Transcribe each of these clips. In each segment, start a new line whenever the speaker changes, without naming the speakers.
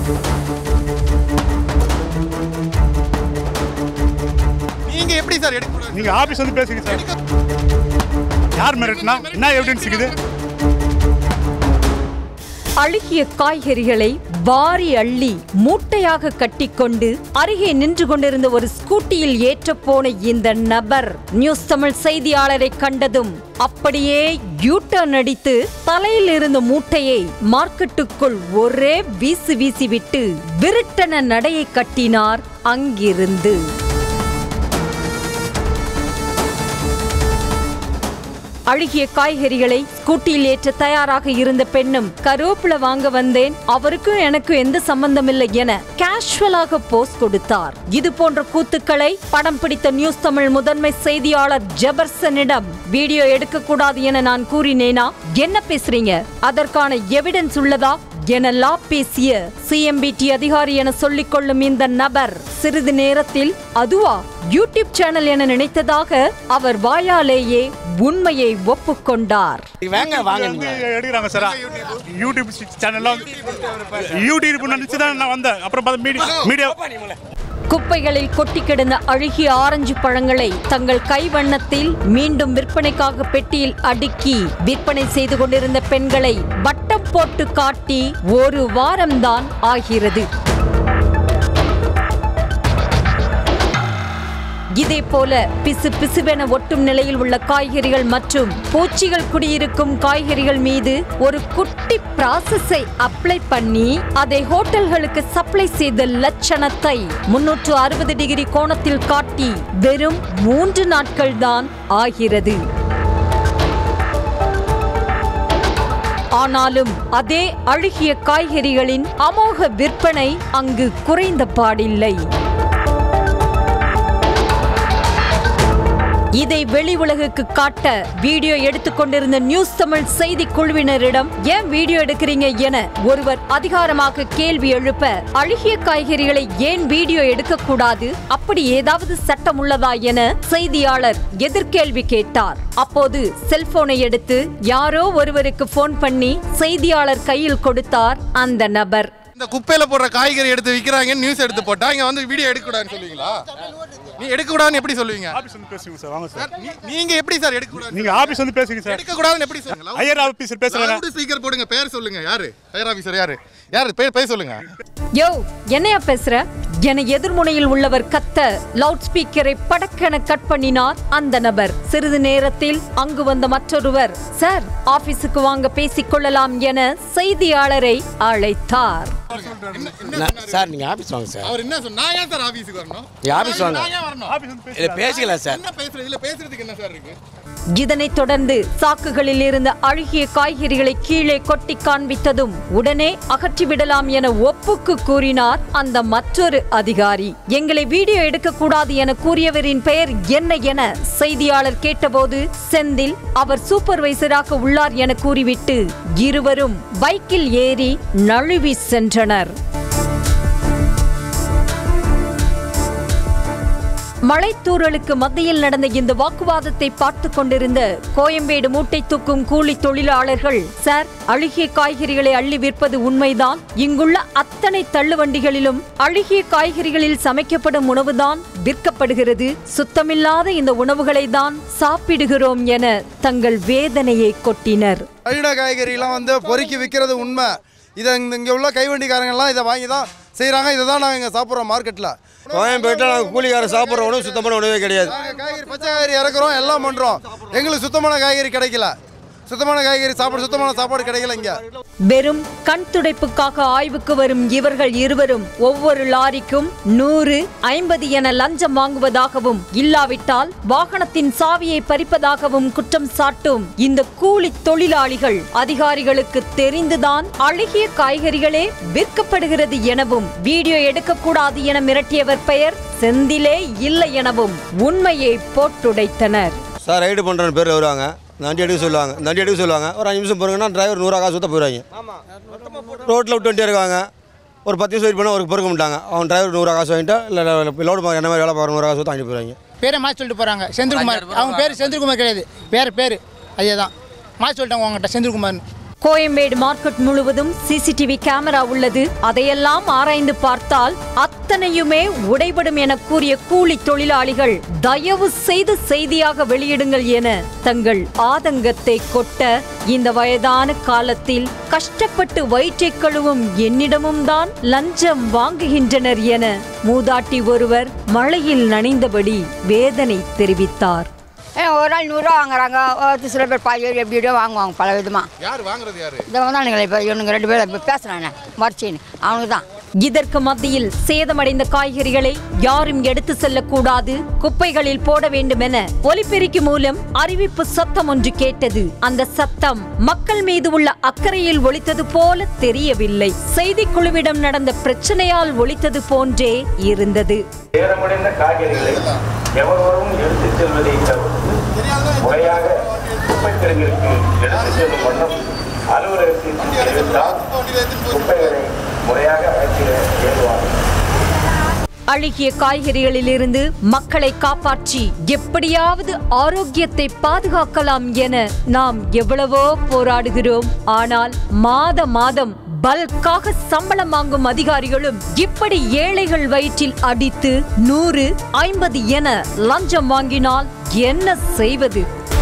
நீங்க எப்படி சார் எடுக்க
நீங்க ஆபீஸ் வந்து பேசுங்க சார் யார் மிரட்டினா என்ன எவிடன்ஸ் இருக்குது
அழுகிய காய்கறிகளை வாரி அள்ளி மூட்டையாக கட்டிக்கொண்டு அருகே நின்று கொண்டிருந்த ஒரு ஸ்கூட்டியில் ஏற்றப்போன இந்த நபர் நியூஸ் தமிழ் செய்தியாளரை கண்டதும் அப்படியே யூட்டர்ன் அடித்து தலையில் இருந்த மூட்டையை மார்க்கெட்டுக்குள் ஒரே வீசி வீசிவிட்டு விருட்டன நடையை கட்டினார் அங்கிருந்து அழுகிய காய்கறிகளை ஸ்கூட்டியில் ஏற்ற தயாராக இருந்த பெண்ணும் கருவேப்பிலை வாங்க வந்தேன் அவருக்கும் எனக்கும் எந்த சம்பந்தம் இல்லை என கேஷுவலாக போஸ் கொடுத்தார் இது போன்ற கூத்துக்களை படம் பிடித்த நியூஸ் தமிழ் முதன்மை செய்தியாளர் ஜெபர்சனிடம் வீடியோ எடுக்க கூடாது என நான் கூறினேனா என்ன பேசுறீங்க அதற்கான எவிடன்ஸ் உள்ளதா எனலாம் பேசிய சிஎம்பிடி அதிகாரி என சொல்லிக் கொள்ளும் இந்த நபர் சிறிது நேரத்தில் அதுவா யூடியூப் சேனல் என நினைத்ததாக அவர் வாயாலேயே உண்மையை ஒப்புக்கொண்டார்
வாங்க வாங்க
வந்து எடுக்கிறாங்க சார் யூடியூப் சேனல்லாம் யூடியூப் நினைச்சு தான் நான் வந்தேன் அப்புறம் பார்த்தா மீடியா மீடியா
குப்பைகளில் கொட்டி கிடந்த அழுகிய ஆரஞ்சு பழங்களை தங்கள் கைவண்ணத்தில் மீண்டும் விற்பனைக்காக பெட்டியில் அடுக்கி விற்பனை செய்து கொண்டிருந்த பெண்களை வட்டம் போட்டு காட்டி ஒரு வாரம்தான் ஆகிறது இதே போல பிசு பிசுவென ஒட்டும் நிலையில் உள்ள காய்கறிகள் மற்றும் பூச்சிகள் குடியிருக்கும் காய்கறிகள் மீது ஒரு குட்டி ப்ராசஸை அப்ளை பண்ணி அதை ஹோட்டல்களுக்கு சப்ளை செய்த லட்சணத்தை முன்னூற்று அறுபது டிகிரி கோணத்தில் காட்டி வெறும் மூன்று நாட்கள் தான் ஆகிறது ஆனாலும் அதே அழுகிய காய்கறிகளின் அமோக விற்பனை அங்கு குறைந்த பாடில்லை இதை வெளி உலகுக்கு காட்ட வீடியோ எடுத்துக்கொண்டிருந்த நியூஸ் தமிழ் செய்தி குழுவினரிடம் ஏன் வீடியோ எடுக்கிறீங்க என ஒருவர் அதிகாரமாக கேள்வி எழுப்ப அழுகிய காய்கறிகளை ஏன் வீடியோ எடுக்கக்கூடாது அப்படி ஏதாவது சட்டம் உள்ளதா என செய்தியாளர் எதிர்கேள்வி கேட்டார் அப்போது செல்போனை எடுத்து யாரோ ஒருவருக்கு போன் பண்ணி செய்தியாளர் கையில் கொடுத்தார் அந்த நபர்
இந்த குப்பையில போடுற காய்கறி எடுத்து விக்கிறாங்கன்னு நியூஸ் எடுத்து போட்டா இங்க வந்து வீடியோ எடுக்க கூடாதுன்னு சொல்லுவீங்களா நீ எடுக்க கூடாதுன்னு எப்படி சொல்லுவீங்க
ஆபீஸ் வந்து பேசுங்க சார் வாங்க சார்
சார், நீ- நீங்க எப்படி சார் எடுக்க கூடாது
நீங்க ஆபீஸ் வந்து பேசுங்க சார்
எடுக்க கூடாதுன்னு எப்படி சொல்லுங்க
ஐயர் ஆபீசர் பேசுறேன்
ஸ்பீக்கர் போடுங்க பேர் சொல்லுங்க யாரு ஹையர் ஆபீசர் யாரு யாரு பேர் பேர் சொல்லுங்க
யோ என்னையா பேசுற என எதிர்முனையில் உள்ளவர் கத்த லவுட் ஸ்பீக்கரை படக்கென கட் பண்ணினார் அந்த நபர் சிறிது நேரத்தில் அங்கு வந்த மற்றொருவர் சார் ஆபீஸுக்கு வாங்க பேசிக் கொள்ளலாம் என செய்தியாளரை அழைத்தார்
நான் சார் நீங்கள் ஆஃபீஸ் வாங்க சார்
அவர் என்ன சொன்னா நான் ஏன் சார் ஆபீஸ்க்கு வரணும்
நீங்க ஆபீஸ் வாங்க.
நான் ஏன் வரணும்
ஆபீஸ் வந்து
இல்லை
பேசுங்க
பேசிக்கலாம் சார்
என்ன பேசுறது இதுல பேசுறதுக்கு என்ன சார் இருக்கு
இதனைத் தொடர்ந்து சாக்குகளில் இருந்த அழுகிய காய்கறிகளை கீழே கொட்டி காண்பித்ததும் உடனே அகற்றிவிடலாம் என ஒப்புக்கு கூறினார் அந்த மற்றொரு அதிகாரி எங்களை வீடியோ எடுக்கக்கூடாது என கூறியவரின் பெயர் என்ன என செய்தியாளர் கேட்டபோது செந்தில் அவர் சூப்பர்வைசராக உள்ளார் என கூறிவிட்டு இருவரும் பைக்கில் ஏறி நழுவி சென்றனர் மழைத்தூறலுக்கு மத்தியில் நடந்த இந்த வாக்குவாதத்தை பார்த்து கொண்டிருந்த கோயம்பேடு மூட்டை தூக்கும் கூலி தொழிலாளர்கள் சார் அழுகிய காய்கறிகளை அள்ளி விற்பது உண்மைதான் இங்குள்ள அத்தனை தள்ளுவண்டிகளிலும் அழுகிய காய்கறிகளில் சமைக்கப்படும் உணவுதான் விற்கப்படுகிறது சுத்தமில்லாத இந்த உணவுகளை தான் சாப்பிடுகிறோம் என தங்கள் வேதனையை கொட்டினர்
அழுகின காய்கறிலாம் வந்து பொறுக்கி விற்கிறது உண்மை இதை இந்த இங்கே உள்ள கைவண்டிக்காரங்கெல்லாம் இதை வாங்கி தான் செய்கிறாங்க இதை தான் நாங்கள் இங்கே சாப்பிட்றோம் மார்க்கெட்டில்
கோயம்பேட்டில் நாங்கள் கூலிக்காரர் சாப்பிட்ற உணவு சுத்தமான உணவே கிடையாது
நாங்கள் காய்கறி பச்சை காய்கறி இறக்குறோம் எல்லாம் பண்ணுறோம் எங்களுக்கு சுத்தமான காய்கறி கிடைக்கல சுத்தமான காய்கறி சாப்பாடு சுத்தமான சாப்பாடு கிடைக்கல இங்கே
வெறும் கண் துடைப்புக்காக ஆய்வுக்கு வரும் இவர்கள் இருவரும் ஒவ்வொரு லாரிக்கும் நூறு ஐம்பது என லஞ்சம் வாங்குவதாகவும் இல்லாவிட்டால் வாகனத்தின் சாவியை பறிப்பதாகவும் குற்றம் சாட்டும் இந்த கூலி தொழிலாளிகள் அதிகாரிகளுக்கு தெரிந்துதான் அழுகிய காய்கறிகளே விற்கப்படுகிறது எனவும் வீடியோ எடுக்கக்கூடாது என மிரட்டியவர் பெயர் செந்திலே இல்லை எனவும் உண்மையை போட்டுடைத்தனர்
சார் ரைடு பண்ணுறன்னு பேர் வருவாங்க இந்த வண்டி எடுக்க சொல்லுவாங்க இந்த வண்டி எடுக்க சொல்லுவாங்க ஒரு அஞ்சு நிமிஷம் போகிறங்கன்னா டிரைவர் நூறுரூவா காசு சுத்த போயிடுவாங்க ரோட்டில் விட்டு வண்டி இருக்காங்க ஒரு பத்து நிமிஷம் வெயிட் பண்ணால் அவருக்கு பொறுக்க மாட்டாங்க அவன் டிரைவர் நூறுரூவா காசு வாங்கிட்டா இல்லை லோடு என்ன மாதிரி வேலை பார்க்குற நூறுரூவா காசு வாங்கிட்டு போயிடுவாங்க
பேரை மாற்றி சொல்லிட்டு போகிறாங்க செந்தில்குமார் அவங்க பேர் செந்தில்குமார் கிடையாது பேர் பேர் அதே தான் மாற்றி சொல்லிட்டாங்க உங்கள்கிட்ட செந்தில்குமார்னு
கோயம்பேடு மார்க்கெட் முழுவதும் சிசிடிவி கேமரா உள்ளது அதையெல்லாம் ஆராய்ந்து பார்த்தால் அத்தனையுமே உடைபடும் என கூறிய கூலி தொழிலாளிகள் தயவு செய்து செய்தியாக வெளியிடுங்கள் என தங்கள் ஆதங்கத்தை கொட்ட இந்த வயதான காலத்தில் கஷ்டப்பட்டு வயிற்றை கழுவும் என்னிடமும் தான் லஞ்சம் வாங்குகின்றனர் என மூதாட்டி ஒருவர் மழையில் நனைந்தபடி வேதனை தெரிவித்தார்
ஏன் ஒரு நாள் நூறுரூவா வாங்குறாங்க ஒரு சில பேர் பாய் எப்படி எப்படியோ வாங்குவாங்க பல விதமாக
யார் வாங்குறது யாரு
இதை வந்தானுங்களே இப்போ இவனுங்க ரெண்டு பேரும் இப்போ பேசுகிறானே மறைச்சின்னு அவனுக்கு தான்
இதற்கு மத்தியில் சேதமடைந்த காய்கறிகளை யாரும் எடுத்து செல்லக்கூடாது குப்பைகளில் போட வேண்டும் என ஒலிபெருக்கி மூலம் அறிவிப்பு சத்தம் ஒன்று கேட்டது அந்த சத்தம் மக்கள் மீது உள்ள அக்கறையில் ஒலித்தது போல தெரியவில்லை செய்திக்குழுவிடம் நடந்த பிரச்சனையால் ஒலித்தது போன்றே இருந்தது
சேதமடைந்த காய்கறிகளை எவரும் எடுத்துச் செல்வதை தவிர்த்து முறையாக குப்பை கிடங்கிற்கு எடுத்துச் செல்லும் வண்ணம் அலுவலகத்தில் இருந்தால் குப்பைகளை முறையாக அகற்றிட ஏதுவாகும்
அழுகிய காய்கறிகளிலிருந்து மக்களை காப்பாற்றி எப்படியாவது ஆரோக்கியத்தை பாதுகாக்கலாம் என நாம் எவ்வளவோ போராடுகிறோம் ஆனால் மாத மாதம் பல்காக சம்பளம் வாங்கும் அதிகாரிகளும் இப்படி ஏழைகள் வயிற்றில் அடித்து நூறு ஐம்பது என லஞ்சம் வாங்கினால் என்ன செய்வது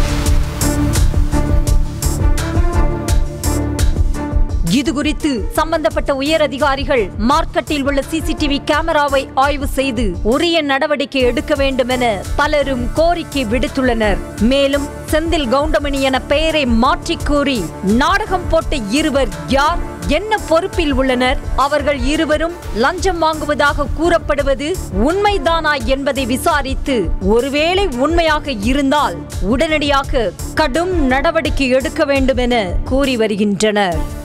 இது குறித்து சம்பந்தப்பட்ட உயர் அதிகாரிகள் மார்க்கெட்டில் உள்ள சிசிடிவி கேமராவை ஆய்வு செய்து உரிய நடவடிக்கை எடுக்க வேண்டும் என பலரும் கோரிக்கை விடுத்துள்ளனர் மேலும் செந்தில் கவுண்டமணி என பெயரை மாற்றிக் கூறி நாடகம் போட்ட இருவர் யார் என்ன பொறுப்பில் உள்ளனர் அவர்கள் இருவரும் லஞ்சம் வாங்குவதாக கூறப்படுவது உண்மைதானா என்பதை விசாரித்து ஒருவேளை உண்மையாக இருந்தால் உடனடியாக கடும் நடவடிக்கை எடுக்க வேண்டும் என கூறி வருகின்றனர்